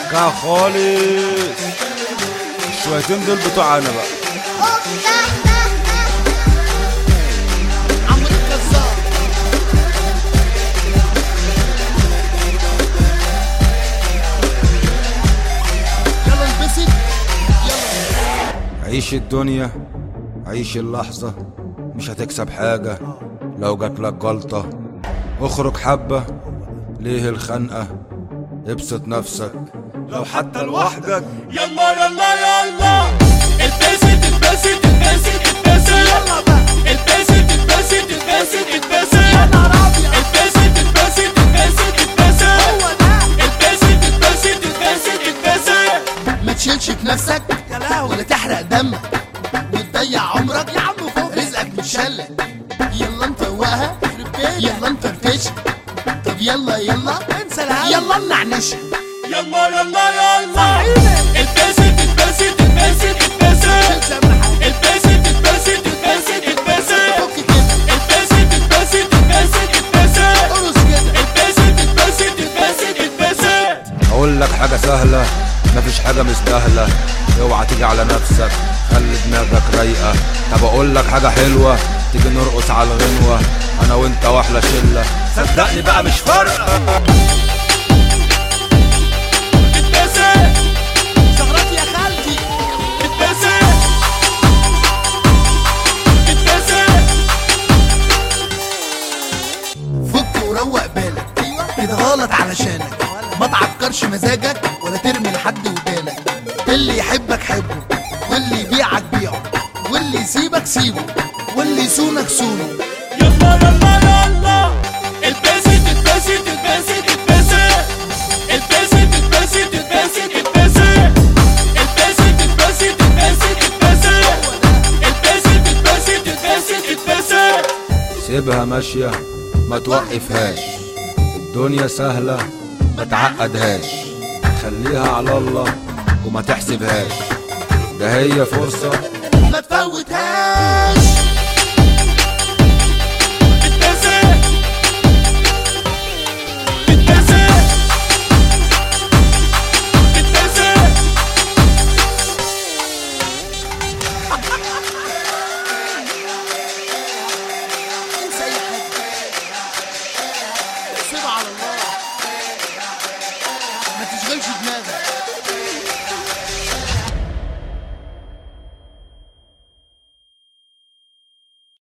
حكاها خالص الشويتين دول بتوعنا بقى عمرو الجزار يلا البسي عيش الدنيا عيش اللحظة مش هتكسب حاجة لو جات لك جلطة اخرج حبة ليه الخنقة ابسط نفسك لو حتى لوحدك يلا يلا يلا البست البست البست البست يلا بقى البست البست البست البست يا نهار ابيض البست البست البست البست هو ده البست البست البست البست ما تشيلش في نفسك ولا تحرق دمك وتضيع عمرك يا عم فوق رزقك متشلك يلا نفوقها يلا نفرفش طب يلا يلا انسى الهم يلا نعنش يلا يلا يلا البست البست البست البست البست البست البست البست فك كده البست البست البست البست ارقص كده البست البست البست البست اقول لك حاجة سهلة مفيش حاجة مستاهلة اوعى تيجي على نفسك خلي دماغك رايقة طب اقول لك حاجة حلوة تيجي نرقص على الغنوة انا وانت واحلى شلة صدقني بقى مش فارقة البست زغرات يا خالتي البست البست فك وروق بالك كده غلط علشانك ما تعكرش مزاجك ولا ترمي لحد ودانك اللي يحبك حبه واللي يبيعك بيعه واللي يسيبك سيبه واللي يصونك صونه يلا يلا يلا البست البست البست البست البست البست البست البست البست البست البست البست البست البست البست البست سيبها ماشية ما توقفهاش الدنيا سهلة ما تعقدهاش خليها على الله وما تحسبهاش ده هي فرصة ما تفوتهاش